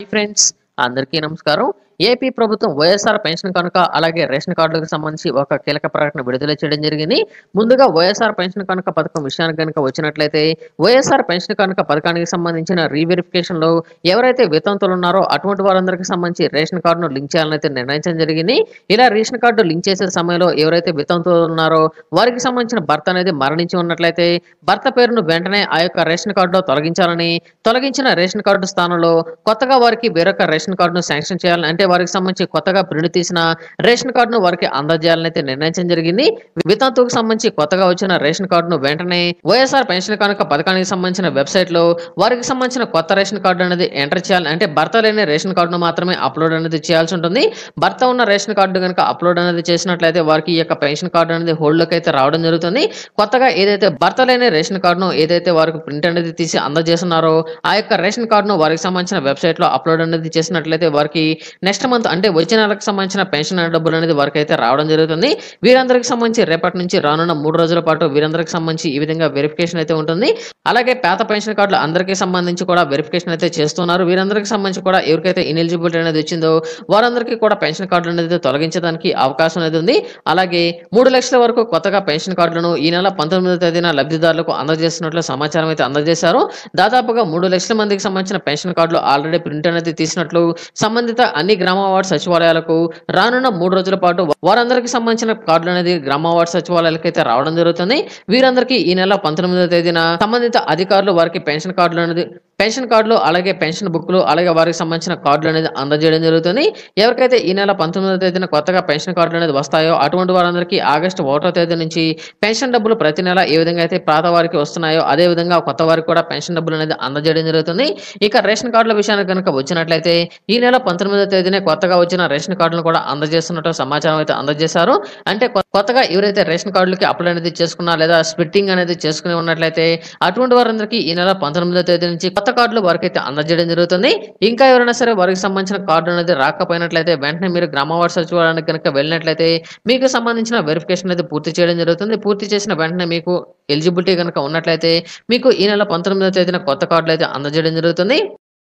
friends అందరికీ నమస్కారం AP ప్రభుత్వం వైఎస్ఆర్ పెన్షన్ కనుక అలాగే రేషన్ కార్డులకు సంబంధించి ఒక కీలక ప్రకటన విడుదల చేయడం జరిగింది ముందుగా వైఎస్ఆర్ పెన్షన్ కనుక పథకం విషయానికి కనుక వచ్చినట్లయితే వైఎస్ఆర్ పెన్షన్ కనుక పథకానికి సంబంధించిన రీవెరిఫికేషన్ లో ఎవరైతే వితంతులు ఉన్నారో అటువంటి వారందరికీ సంబంధించి రేషన్ కార్డును లింక్ చేయాలని అయితే నిర్ణయించడం జరిగింది ఇలా రేషన్ కార్డు లింక్ చేసే సమయంలో ఎవరైతే వితంతులు ఉన్నారో వారికి సంబంధించిన భర్త అనేది మరణించి ఉన్నట్లయితే భర్త పేరును వెంటనే ఆ యొక్క రేషన్ కార్డులో తొలగించాలని తొలగించిన రేషన్ కార్డు స్థానంలో కొత్తగా వారికి వేరొక రేషన్ కార్డును శాంక్షన్ చేయాలని అంటే వారికి సంబంధించి కొత్తగా ప్రింట్ తీసిన రేషన్ కార్డును వారికి అందజేయాలని అయితే నిర్ణయించడం జరిగింది వితంతువుకు సంబంధించి కొత్తగా వచ్చిన రేషన్ కార్డును వెంటనే వైఎస్ఆర్ పెన్షన్ కనుక పథకానికి సంబంధించిన వెబ్సైట్ లో వారికి సంబంధించిన కొత్త రేషన్ కార్డు అనేది ఎంటర్ చేయాలి అంటే భర్త లేని రేషన్ కార్డును మాత్రమే అప్లోడ్ అనేది చేయాల్సి ఉంటుంది భర్త ఉన్న రేషన్ కార్డు కనుక అప్లోడ్ అనేది చేసినట్లయితే వారికి ఈ యొక్క పెన్షన్ కార్డు అనేది హోల్డ్ లోకి అయితే రావడం జరుగుతుంది కొత్తగా ఏదైతే భర్త లేని రేషన్ కార్డును ఏదైతే వారికి ప్రింట్ అనేది తీసి అందజేస్తున్నారో ఆ యొక్క రేషన్ కార్డును వారికి సంబంధించిన వెబ్సైట్ లో అప్లోడ్ అనేది చేసినట్లయితే వారికి నెక్స్ట్ మంత్ అంటే వచ్చే నెలకు సంబంధించిన పెన్షన్ డబ్బులు అనేది వారికి అయితే రావడం జరుగుతుంది వీరందరికి సంబంధించి రేపటి నుంచి రానున్న మూడు రోజుల పాటు వీరందరికి సంబంధించి ఈ విధంగా వెరిఫికేషన్ అయితే ఉంటుంది అలాగే పేద పెన్షన్ కార్డులు అందరికీ సంబంధించి కూడా వెరిఫికేషన్ అయితే చేస్తున్నారు వీరందరికి సంబంధించి కూడా ఎవరికైతే ఇనెలిజిబిలిటీ అనేది వచ్చిందో వారందరికీ కూడా పెన్షన్ కార్డులు అనేది తొలగించడానికి అవకాశం అనేది ఉంది అలాగే మూడు లక్షల వరకు కొత్తగా పెన్షన్ కార్డులను ఈ నెల పంతొమ్మిదవ తేదీన లబ్ధిదారులకు అందజేస్తున్నట్లు సమాచారం అయితే అందజేశారు దాదాపుగా మూడు లక్షల మందికి సంబంధించిన పెన్షన్ కార్డులు ఆల్రెడీ ప్రింట్ అనేది తీసినట్లు సంబంధిత అన్ని గ్రామ వార్డు సచివాలయాలకు రానున్న మూడు రోజుల పాటు వారందరికీ సంబంధించిన కార్డులు అనేది గ్రామ వార్డు సచివాలయాలకు అయితే రావడం జరుగుతుంది వీరందరికీ ఈ నెల పంతొమ్మిదవ తేదీన సంబంధిత అధికారులు వారికి పెన్షన్ కార్డులు అనేది పెన్షన్ కార్డులు అలాగే పెన్షన్ బుక్లు అలాగే వారికి సంబంధించిన కార్డులు అనేది అందజేయడం జరుగుతుంది ఎవరికైతే ఈ నెల పంతొమ్మిదవ తేదీన కొత్తగా పెన్షన్ కార్డులు అనేది వస్తాయో అటువంటి వారందరికీ ఆగస్టు ఒకటో తేదీ నుంచి పెన్షన్ డబ్బులు ప్రతి నెల ఏ విధంగా అయితే పాత వారికి వస్తున్నాయో అదే విధంగా కొత్త వారికి కూడా పెన్షన్ డబ్బులు అనేది అందజేయడం జరుగుతుంది ఇక రేషన్ కార్డుల విషయానికి కనుక వచ్చినట్లయితే ఈ నెల పంతొమ్మిదవ తేదీనే కొత్తగా వచ్చిన రేషన్ కార్డులను కూడా అందజేస్తున్నట్టు సమాచారం అయితే అందజేశారు అంటే కొ- కొత్తగా ఎవరైతే రేషన్ కార్డులకి అప్లై అనేది చేసుకున్నా లేదా స్ప్లిట్టింగ్ అనేది చేసుకుని ఉన్నట్లయితే అటువంటి వారందరికీ ఈ నెల పంతొమ్మిదవ తేదీ నుంచి కొత్త కార్డులు వారికి అయితే అందజేయడం జరుగుతుంది ఇంకా ఎవరైనా సరే వారికి సంబంధించిన కార్డు అనేది రాకపోయినట్లయితే వెంటనే మీరు గ్రామ వార్డు సచివాలయానికి కనుక వెళ్ళినట్లయితే మీకు సంబంధించిన వెరిఫికేషన్ అనేది పూర్తి చేయడం జరుగుతుంది పూర్తి చేసిన వెంటనే మీకు ఎలిజిబిలిటీ కనుక ఉన్నట్లయితే మీకు ఈ నెల పంతొమ్మిదవ తేదీన కొత్త కార్డులు అయితే అందజేయడం జరుగుతుంది